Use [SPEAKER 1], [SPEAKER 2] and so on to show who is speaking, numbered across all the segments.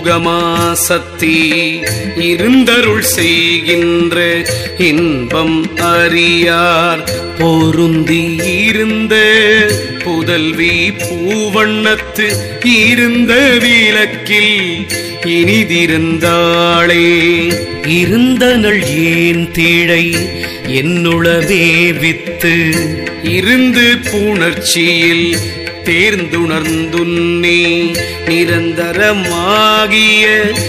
[SPEAKER 1] யோகமாசக்தி இருந்தருள் செய்கின்ற இன்பம் அறியார் பொருந்தி இருந்த புதல்வி பூவண்ணத்து இருந்த விளக்கில் இனிதிருந்தாளே இருந்தனள் ஏன் தீழை என்னுளவே வித்து இருந்து புணர்ச்சியில் தேர்ந்துணர்ந்துன்னே நிரந்தரமாகிய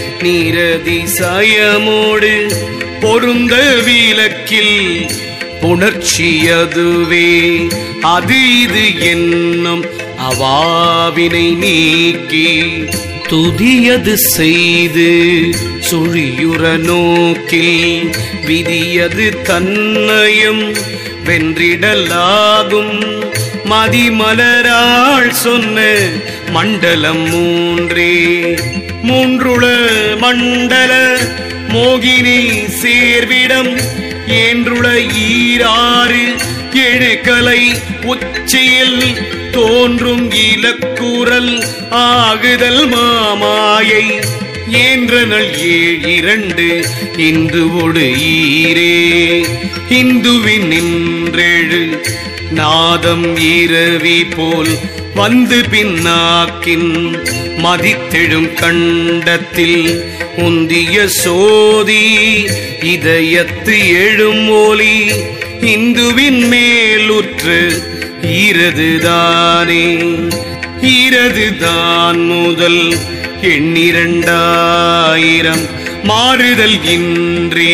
[SPEAKER 1] நீரதிசயமோடு பொருந்த விளக்கில் புணர்ச்சியதுவே அது இது என்னும் அவாவினை நீக்கி துதியது செய்து சுழியுற நோக்கில் விதியது தன்னையும் வென்றிடலாகும் மதிமலராள் சொன்ன மண்டலம் மூன்றே மூன்றுள மண்டல மோகினி சேர்விடம் ஏன்றுள ஈராறு எழுக்கலை உச்சியில் தோன்றும் இலக்குரல் ஆகுதல் மாமாயை ஏன்றனள் ஏழ் இரண்டு இன்று ஒடு ஈரே இந்துவின் நின்றெழு நாதம் இரவி போல் வந்து பின்னாக்கின் மதித்தெழும் கண்டத்தில் உந்திய சோதி இதயத்து எழும் ஒலி இந்துவின் மேலுற்று ஈரதுதானே ஈரதுதான் முதல் எண்ணிரண்டாயிரம் மாறுதல் இன்றி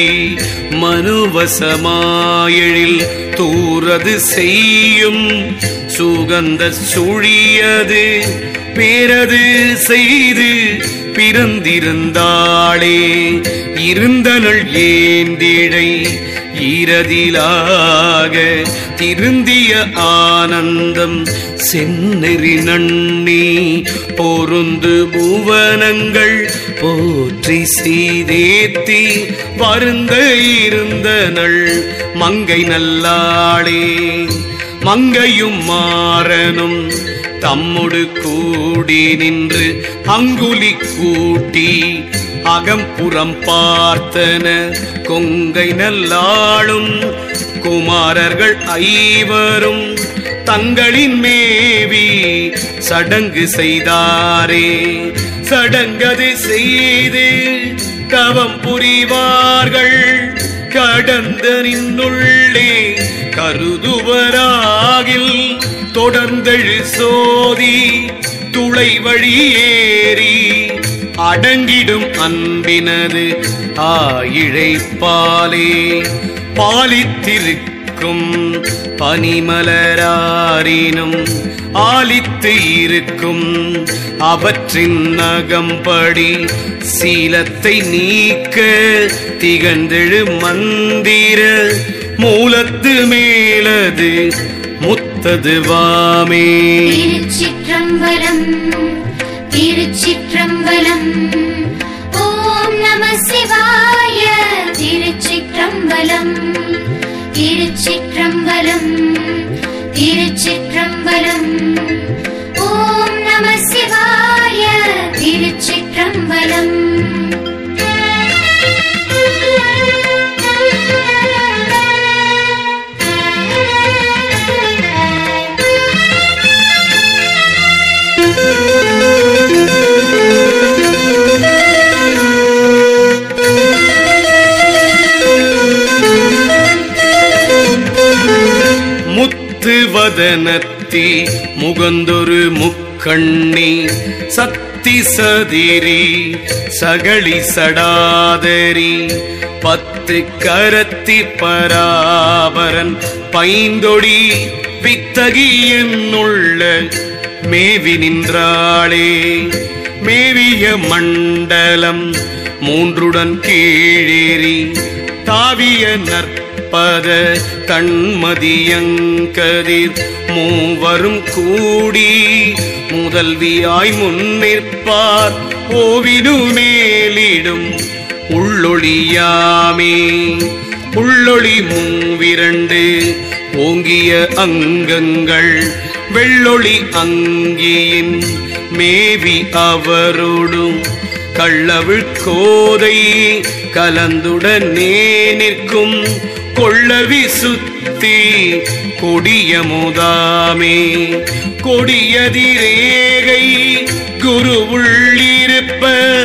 [SPEAKER 1] மனுவசமாயழில் தூரது செய்யும் சுகந்த சுழியது பேரது செய்து பிறந்திருந்தாளே இருந்தனள் ஏந்திழை ஈரதிலாக திருந்திய ஆனந்தம் செந்நெறி நன்னி பொருந்து புவனங்கள் போற்றி சீதேத்தி வருந்த இருந்தனள் மங்கை நல்லாளே மங்கையும் மாறனும் தம்முடு கூடி நின்று அங்குலி கூட்டி அகம்புறம் பார்த்தன கொங்கை நல்லாளும் குமாரர்கள் ஐவரும் தங்களின் மேவி சடங்கு செய்தாரே சடங்கது செய்து தவம் புரிவார்கள் கடந்த நின்னுள்ளே கருதுவராகில் தொடர்ந்தெழு சோதி துளை வழியேறி அடங்கிடும் அன்பினது ஆயிழைப்பாலே பாலித்திருக்கும் பனிமலராரினும் ஆலித்து இருக்கும் அவற்றின் நகம்படி சீலத்தை நீக்க திகழ்ந்தெழு மந்திர மூலத்து மேலது முத்தது வாமே
[SPEAKER 2] திருச்சிற்றம்பலம் திருச்சிற்றம்பலம் ஓம் நம சிவாய திருச்சிற்றம்பலம் திருச்சிற்றம்பலம் திருச்சிற்றம்பலம் ஓம் நம சிவாய திருச்சிற்றம்பலம்
[SPEAKER 1] முத்து வதனத்தி முகந்தொரு முக்கண்ணி சத்தி சதிரி சகளி சடாதரி பத்து கரத்தி பராபரன் பைந்தொடி வித்தகி என்னுள்ள மேவி நின்றாளே மேவிய மண்டலம் மூன்றுடன் கீழேறி தாவிய நற்பத தன்மதியங்கதிர் மூவரும் கூடி முதல்வியாய் முன்னிற்பார் ஓவிடு மேலிடும் உள்ளொளியாமே உள்ளொளி மூவிரண்டு ஓங்கிய அங்கங்கள் வெள்ளொளி அங்கியின் மேவி அவரோடும் கள்ளவிழ் கோதை கலந்துடனே நிற்கும் கொள்ளவி சுத்தி கொடிய முதாமே கொடியதிரேகை குரு உள்ளிருப்ப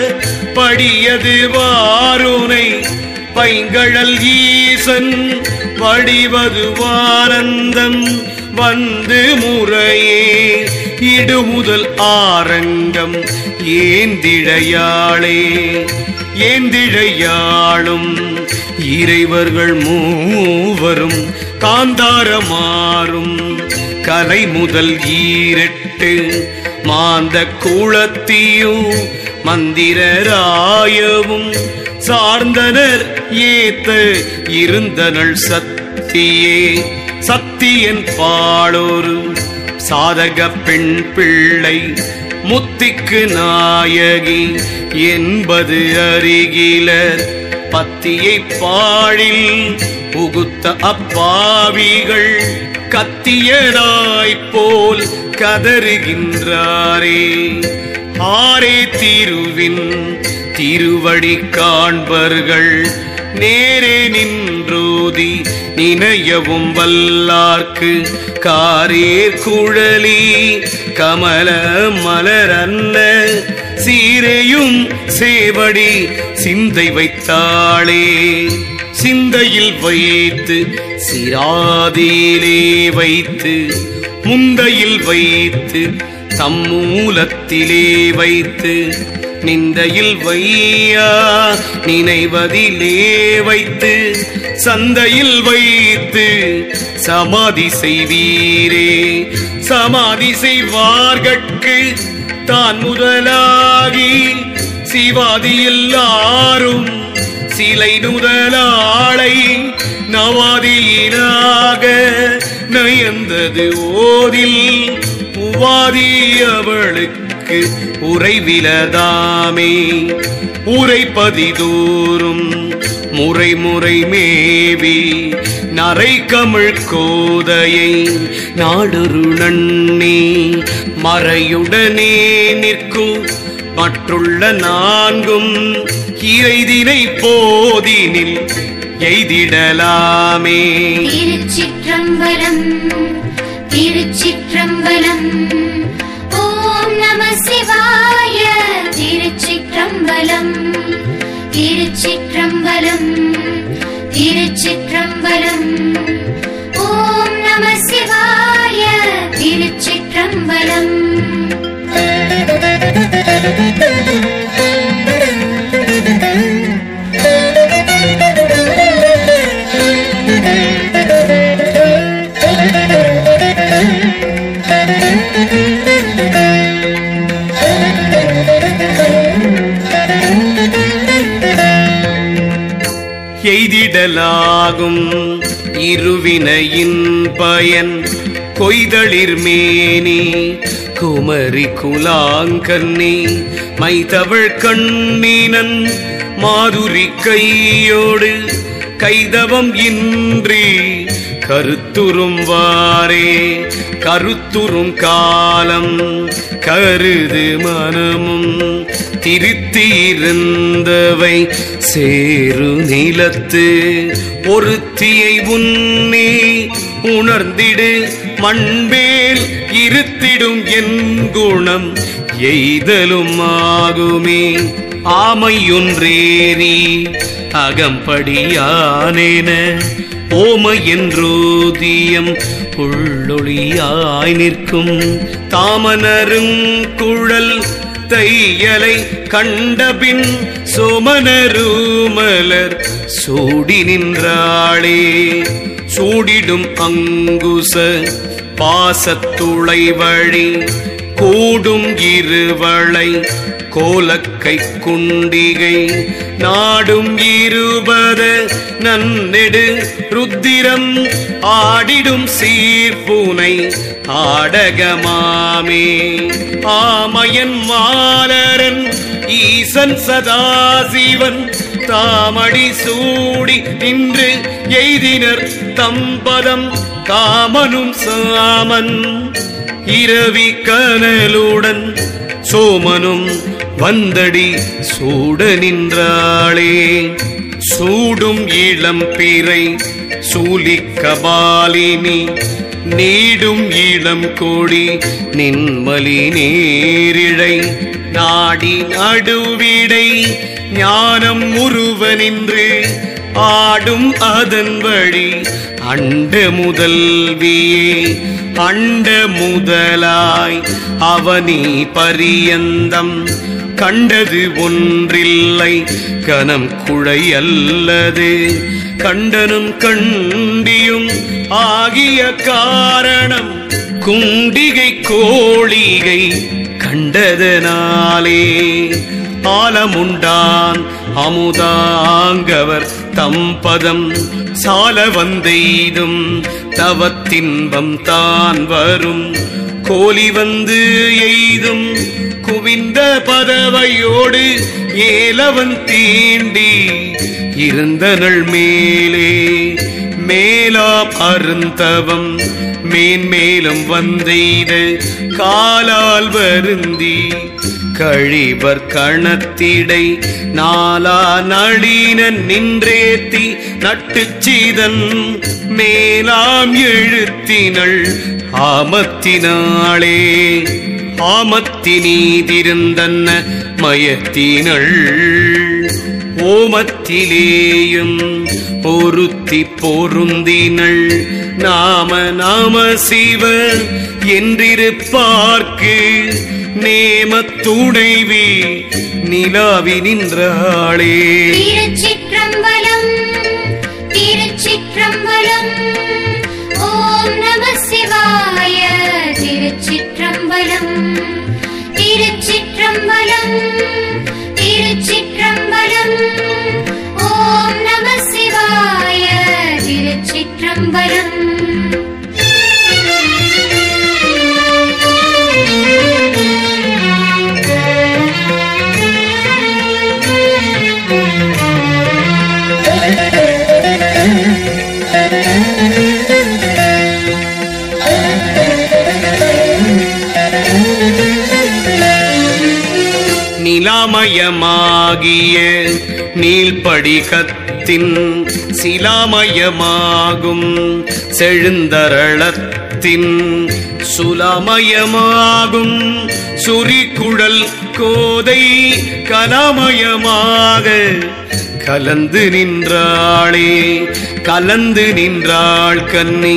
[SPEAKER 1] படியது வாருனை பைங்கழல் ஈசன் வடிவது வானந்தம் வந்து முறையே இடுமுதல் ஆரங்கம் ஏந்திழையாளே ஏந்திழையாளும் இறைவர்கள் மூவரும் காந்தாரமாறும் கலை முதல் ஈரெட்டு மாந்த குளத்தியும் மந்திரராயவும் சார்ந்தனர் ஏத்த இருந்தனள் சத்தியே சத்தியன் பாடொரு சாதக பெண் பிள்ளை முத்திக்கு நாயகி என்பது அருகிலர் பத்தியை பாழில் புகுத்த அப்பாவிகள் கத்தியராய்ப் போல் கதறுகின்றாரே ஆரே திருவின் திருவடி காண்பர்கள் நேரே நின்றோதி நினையவும் வல்லார்க்கு காரேர் குழலி கமல மலரன்ன சீரையும் சேவடி சிந்தை வைத்தாளே சிந்தையில் வைத்து சிராதியிலே வைத்து முந்தையில் வைத்து தம்மூலத்திலே வைத்து நிந்தையில் வையா நினைவதிலே வைத்து சந்தையில் வைத்து சமாதி செய்வீரே சமாதி செய்வார்கட்கு தான் முதலாகி சிவாதி எல்லாரும் சிலை நுதலாளை நவாதியினாக நயந்தது ஓதில் உவாதி அவளுக்கு உறைவிலதாமே உரைப்பதிதோறும் முறை முறை மேவி நரை கமிழ் கோதையை நாடொரு நன்னி மறையுடனே நிற்கும் மற்றுள்ள நான்கும் இறைதினை போதினில் எய்திடலாமே
[SPEAKER 2] திருச்சிற்றம்பலம் திருச்சிற்றம்பலம் ஓம் நம சிவாய திருச்சிற்றம்பலம் திருச்சிற்றம்பலம் திருச்சிற்றம்பலம் ஓம் நம சிவாய திருச்சிற்றம்பலம்
[SPEAKER 1] எய்திடலாகும் இருவினையின் பயன் கொய்தளிர் மேனி குமரி குலாங்கன்னி மைதவள் கண்ணீனன் மாதுரி கையோடு கைதவம் இன்றி கருத்துரும் வாரே கருத்துரும் காலம் கருது மனமும் திருத்தியிருந்தவை சேரு நிலத்து ஒருத்தியை உன்னே உணர்ந்திடு மண்பேல் இருத்திடும் என் குணம் எய்தலும் ஆகுமே ஆமையொன்றேறி அகம்படியானேன ஓமை என்றோதியம் உள்ளொளியாய் நிற்கும் தாமனரும் குழல் தையலை கண்டபின் சோமனருமலர் சூடி நின்றாளே சூடிடும் அங்குச பாசத்துளை வழி கூடும் இருவளை கோலக்கை குண்டிகை நாடும் இருபத நன்னெடு ருத்திரம் ஆடிடும் சீர்பூனை ஆடகமாமே ஆமையன் மாலரன் ஈசன் சதாசிவன் தாமடி சூடி நின்று எய்தினர் தம்பதம் காமனும் சாமன் இரவி கனலுடன் சோமனும் வந்தடி சூட நின்றாளே சூடும் இளம் பிறை சூலிக்கபாலினி நீடும் இளம் கோடி நின்மலி நேரிழை நாடி நடுவிடை ஞானம் முருவ நின்று ஆடும் அதன் வழி அண்ட முதல்வியே அண்ட முதலாய் அவனி பரியந்தம் கண்டது ஒன்றில்லை கனம் குழை அல்லது கண்டனும் கண்டியும் ஆகிய காரணம் குண்டிகை கோழிகை கண்டதனாலே ஆலமுண்டான் அமுதாங்கவர் தம்பதம் சால வந்தெய்தும் தவத்தின்பம் தான் வரும் கோலி வந்து எய்தும் குவிந்த பதவையோடு ஏலவன் தீண்டி இருந்தனள் மேலே மேலாம் அருந்தவம் மேன்மேலும் வந்தெய்து காலால் வருந்தி கழிவர் கணத்திடை நாலா நளின நின்றேத்தி நட்டுச்சீதன் மேலாம் எழுத்தினள் ஆமத்தினாளே ஆமத்தினீதிருந்தன்ன மயத்தினள் ஓமத்திலேயும் பொருத்தி பொருந்தினள் நாம நாம சிவ என்றிருப்பார்க்கு நேமத் துணைவி நிலாவி நின்றாளே
[SPEAKER 2] திருச்சிற்றம்பலம் திருச்சிற்றம்பலம் ஓம் நம சிவாய திருச்சிற்றம்பலம் திருச்சிற்றம்பலம் திருச்சிற்றம்பலம் ஓம் நம சிவாய திருச்சிற்றம்பலம்
[SPEAKER 1] நிலாமயமாகிய நீள்படிகத்தின் சிலாமயமாகும் செழுந்தரளத்தின் சுலாமயமாகும் சுரிக்குழல் கோதை கலாமயமாக கலந்து நின்றாளே கலந்து நின்றாள் கன்னி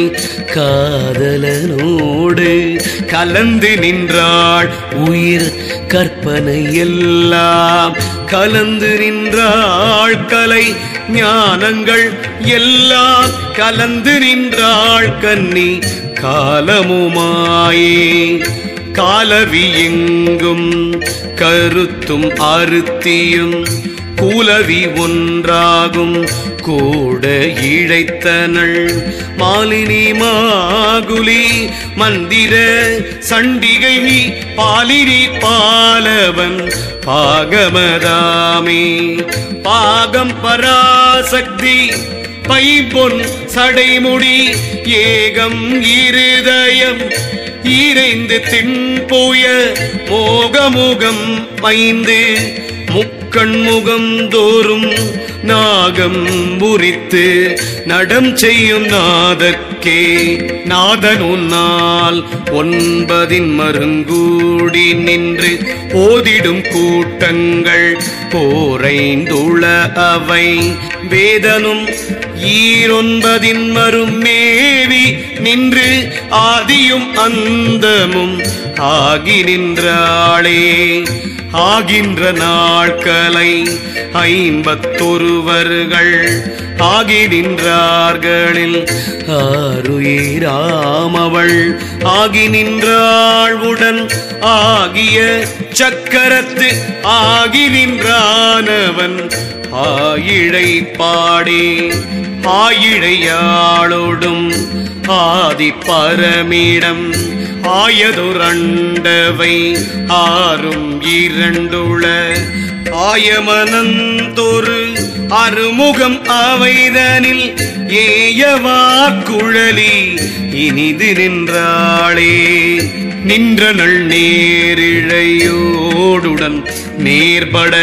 [SPEAKER 1] காதலனோடு கலந்து நின்றாள் உயிர் கற்பனை எல்லாம் கலந்து நின்றாள் கலை ஞானங்கள் எல்லாம் கலந்து நின்றாள் கன்னி காலமுமாயே காலவி எங்கும் கருத்தும் அறுத்தியும் கூலவி ஒன்றாகும் கூட இழைத்தனள் மாலினி மாகுலி மந்திர சண்டிகை பாலினி பாலவன் பாகமதாமே பாகம் பராசக்தி பைபொன் சடைமுடி ஏகம் இருதயம் ஈரைந்து தின்போய மோகமுகம் மைந்து முக்கண்முகம் தோறும் நாகம் புரித்து நடம் செய்யும் நாதற்கே நாதனுன்னால் ஒன்பதின் மருங்கூடி நின்று ஓதிடும் கூட்டங்கள் போரைந்துள அவை வேதனும் ஈரொன்பதின் மருமேவி நின்று ஆதியும் அந்தமும் ஆகி நின்றாளே ஆகின்ற நாட்களை ஐம்பத்தொருவர்கள் ஆகி நின்றார்களில் ஆருயிராமவள் ஆகி நின்றாள் உடன் ஆகிய சக்கரத்து ஆகி நின்றானவன் ஆயிழை பாடே ஆயிழையாளோடும் ஆதி பரமிடம் ஆயதுரண்டவை ஆறும் இரண்டுள ஆயமனந்தொரு அருமுகம் அவைதனில் ஏயவா குழலி இனிது நின்றாளே நின்றனள் நேரிழையோடுடன் நேர்பட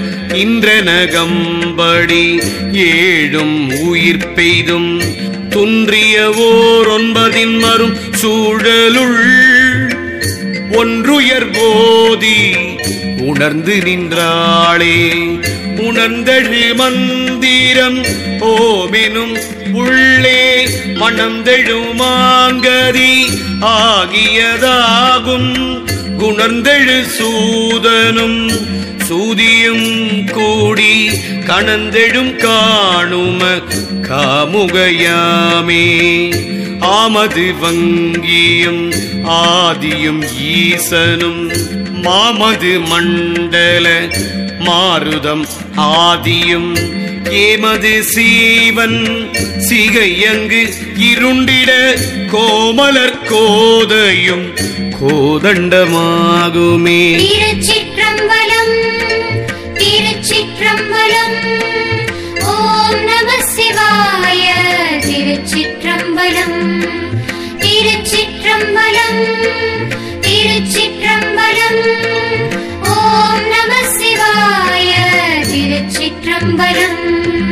[SPEAKER 1] இன்றனகம்படி ஏழும் உயிர் பெய்தும் துன்றியவோர் ஒன்பதின் மரும் சூழலுள் ஒன்றுயர் போதி உணர்ந்து நின்றாளே உணர்ந்தழு மந்திரம் ஓமெனும் உள்ளே மணந்தெழுமாங்கதி ஆகியதாகும் குணர்ந்தெழு சூதனும் சூதியும் கூடி கணந்தெழும் காணும காமுகையாமே ஆமது வங்கியும் ஆதியும் ஈசனும் மாமது மண்டல மாருதம் ஆதியும் ஏமது சீவன் சிகையங்கு இருண்டிட கோமலர் கோதையும் கோதண்டமாகுமே
[SPEAKER 2] திருச்சிற்றம்பலம் திருச்சிற்றம்பலம் ஓம் நம சிவாய திருச்சிற்றம்பலம் திருச்சிற்றம்பலம் திருச்சிற்றம்பலம் ஓம் நம சிவாய திருச்சிற்றம்பலம்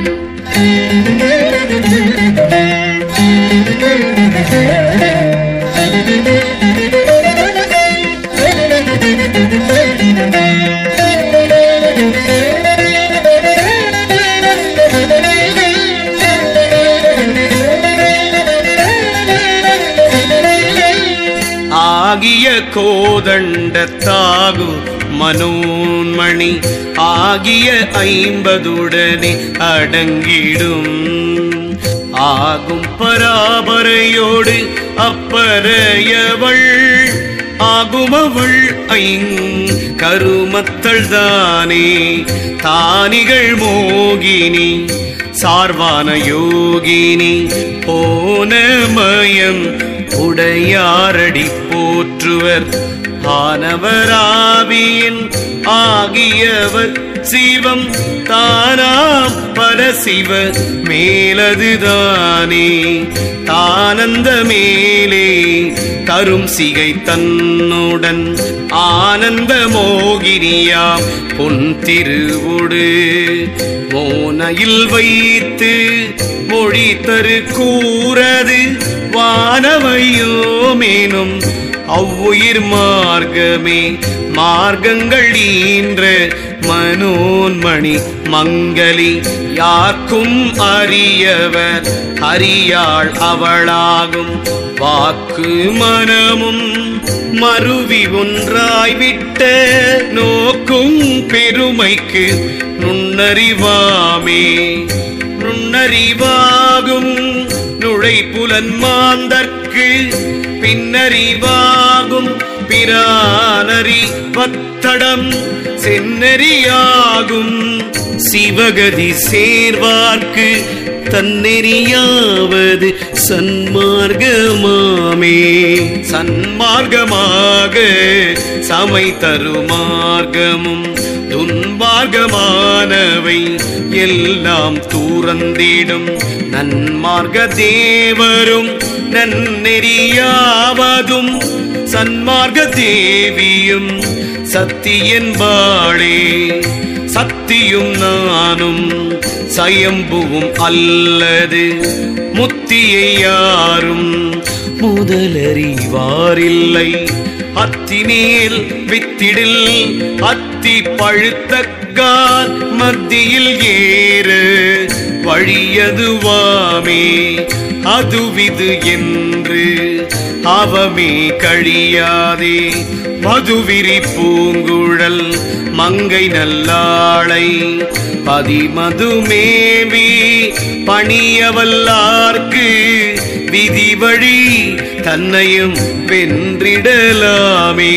[SPEAKER 1] ஆகிய கோதண்டத்தாகு மனோன்மணி ஆகிய ஐம்பதுடனே அடங்கிடும் ஆகும் பராபரையோடு அப்பறையவள் ஆகுமவள் ஐங் கருமத்தள் தானே தானிகள் மோகினி சார்வான யோகினி போனமயம் உடையாரடி போற்றுவர் ஆனவராவியின் ஆகியவர் சிவம் தானாம் பரசிவ மேலதுதானே தானந்த மேலே தரும் சிகை தன்னுடன் ஆனந்த மோகினியாம் பொன் திருவுடு மோனையில் வைத்து மொழி தரு கூறது வானவையோமேனும் அவ்வுயிர் மார்க்கமே மார்க்கங்கள் ஈன்ற மனோன்மணி மங்களி யார்க்கும் அறியவர் அறியாள் அவளாகும் வாக்கு மனமும் மருவி ஒன்றாய் விட்ட நோக்கும் பெருமைக்கு நுண்ணறிவாமே நுண்ணறிவாகும் நுழைப்புலன் மாந்தர்க்கு பின்னறிவாகும் பிரானறி வத்தடம் செந்நெறியாகும் சிவகதி சேர்வார்க்கு தன்னெறியாவது சன்மார்க்கமாமே சன்மார்க்கமாக சமை தருமார்க்கமும் துன்மார்க்கமானவை எல்லாம் தூரந்திடும் நன்மார்க்க தேவரும் நன்னெறியாவதும் சன்மார்க்க தேவியும் சத்தியன்பாளே சத்தியும் நானும் சயம்புவும் அல்லது முத்தியை யாரும் முதலறிவாரில்லை அத்திமேல் வித்திடில் அத்தி பழுத்தக்கால் மத்தியில் ஏறு வழியதுவாமே அதுவிது என்று அவமே கழியாதே மதுவிரி பூங்குழல் மங்கை நல்லாளை பதிமதுமேவி பணியவல்லார்க்கு விதி வழி தன்னையும் வென்றிடலாமே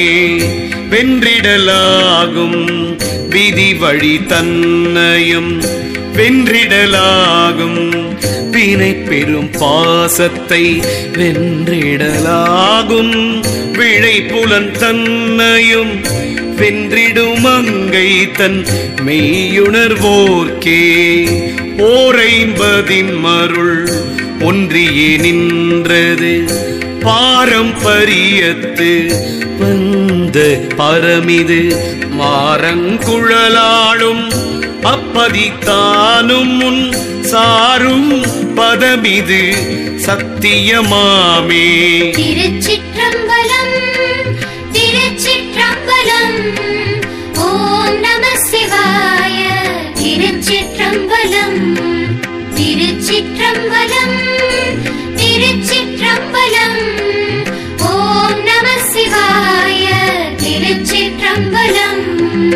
[SPEAKER 1] வென்றிடலாகும் விதி வழி தன்னையும் வென்றிடலாகும் வினை பெரும் பாசத்தை வென்றிடலாகும் விழை புலன் தன்னையும் வென்றிடும் அங்கை தன் மெய்யுணர்வோர்க்கே ஓரைம்பதின் மருள் ஒன்றியே நின்றது பாரம்பரியத்து வந்த பரமிது மாறங்குழலாளும் அப்பதித்தானும் முன் சாரும் பதமிது சத்தியமாமே
[SPEAKER 2] திருச்சிற்றம்பலம் திருச்சிற்றம்பலம் ஓம் நம சிவாய திருச்சிற்றம்பலம் திருச்சிற்றம்பலம் திருச்சிற்றம்பலம் ஓம் நம சிவாய திருச்சிற்றம்பலம்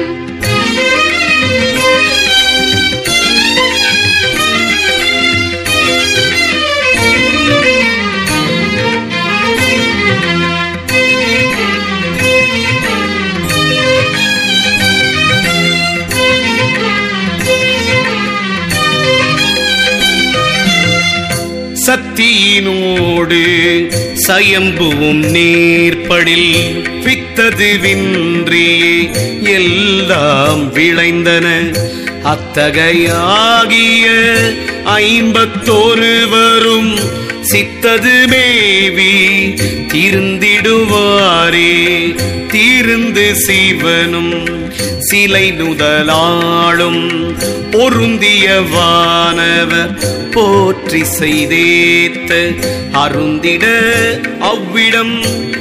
[SPEAKER 1] சத்தியினோடு சயம்புவும் நேர்படில் வித்தது வின்றியே எல்லாம் விளைந்தன அத்தகையாகிய ஐம்பத்தொருவரும் சித்தது மேவி தீர்ந்திடுவாரே தீர்ந்து சிவனும் சிலை நுதலாளும் பொருந்திய வானவர் போற்றி செய்தேத்த அருந்திட அவ்விடம்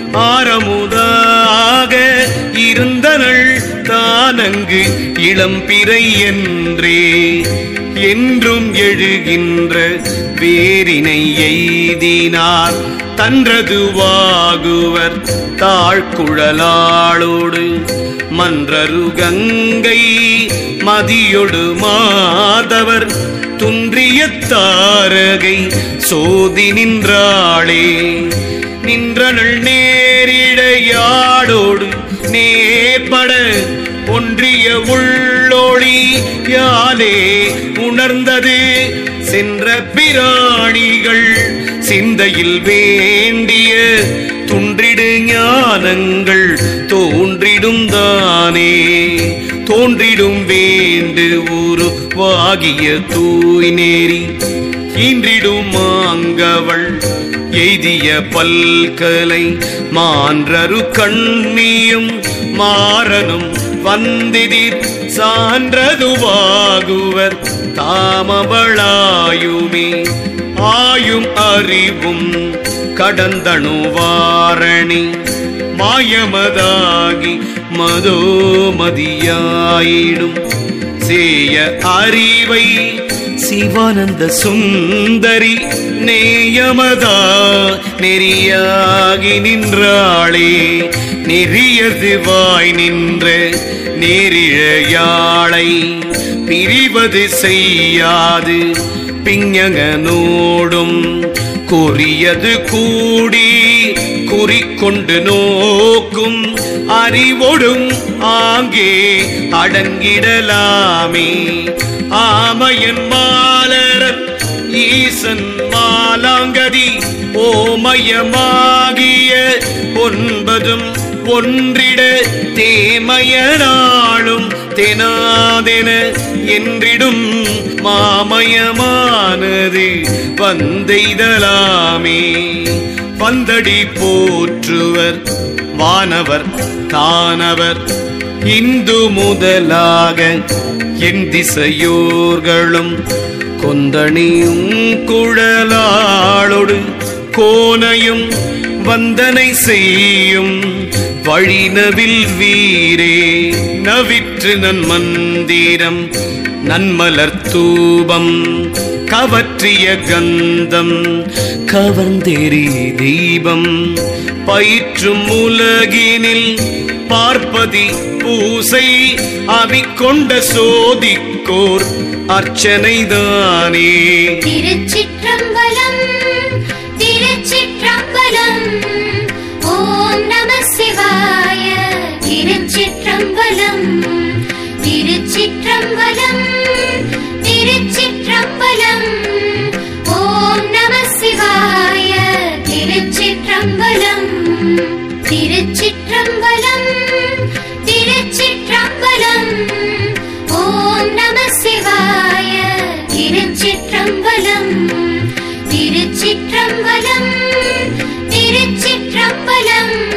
[SPEAKER 1] ஆரமுதாக இருந்தனள் தானங்கு இளம்பிறை என்றே என்றும் எழுகின்ற வேரினை எய்தினார் தன்றதுவாகுவர் தாழ்குழலாளோடு மன்றரு கங்கை மதியொடு மாதவர் துன்றிய தாரகை சோதி நின்றாளே நின்றனள் நேரிடையாடோடு நேர்பட ஒன்றிய உள்ளொளி யாலே உணர்ந்தது சென்ற பிராணிகள் சிந்தையில் வேண்டிய துன்றிடு ஞானங்கள் தோன்றிடும் தானே தோன்றிடும் வேண்டு உருவாகிய தூய் நேரி ஈன்றிடும் மாங்கவள் எய்திய பல்கலை மான்றரு கண்ணியும் மாறனும் வந்திதிர் சான்றதுவாகுவர் தாமவளாயுமே ஆயும் அறிவும் கடந்தணுவாரணி மாயமதாகி மதோமதியாயிடும் சேய அறிவை சிவானந்த சுந்தரி நேயமதா நெறியாகி நின்றாளே நெறியது வாய் நின்ற நேரிழையாளை பிரிவது செய்யாது பிஞகனோடும் குறியது கூடி குறிக்கொண்டு நோக்கும் அறிவொடும் ஆங்கே அடங்கிடலாமே ஆமையன் மாலரன் ஈசன் மாலாங்கதி ஓமயமாகிய ஒன்பதும் ஒன்றிட தேமயனாளும் தெனாதென என்றிடும் மாமயமானது வந்தெய்தலாமே வந்தடி போற்றுவர் வானவர் தானவர் இந்து முதலாக என் திசையோர்களும் கொந்தணியும் குழலாளொடு கோனையும் வந்தனை செய்யும் வழினவில் வீரே நவிற்று நன் மந்திரம் நன்மலர் தூபம் கவற்றிய கந்தம் கவர்ந்தெறி தீபம் பயிற்றும் உலகினில் பார்ப்பதி பூசை அவிக்கொண்ட சோதிக்கோர் அர்ச்சனைதானே
[SPEAKER 2] திருச்சிற்றம்பலம் திருச்சிற்றம்பலம் ஓம் நம சிவாய திருச்சிற்றம்பலம் திருச்சிற்றம்பலம் திருச்சிற்றம்பலம் ஓம் நம சிவாய திருச்சிற்றம்பலம் திருச்சிற்றம்பலம் திருச்சிற்றம்பலம் ஓம் நம சிவாய திருச்சிற்றம்பலம் திருச்சிற்றம்பலம் திருச்சிற்றம்பலம்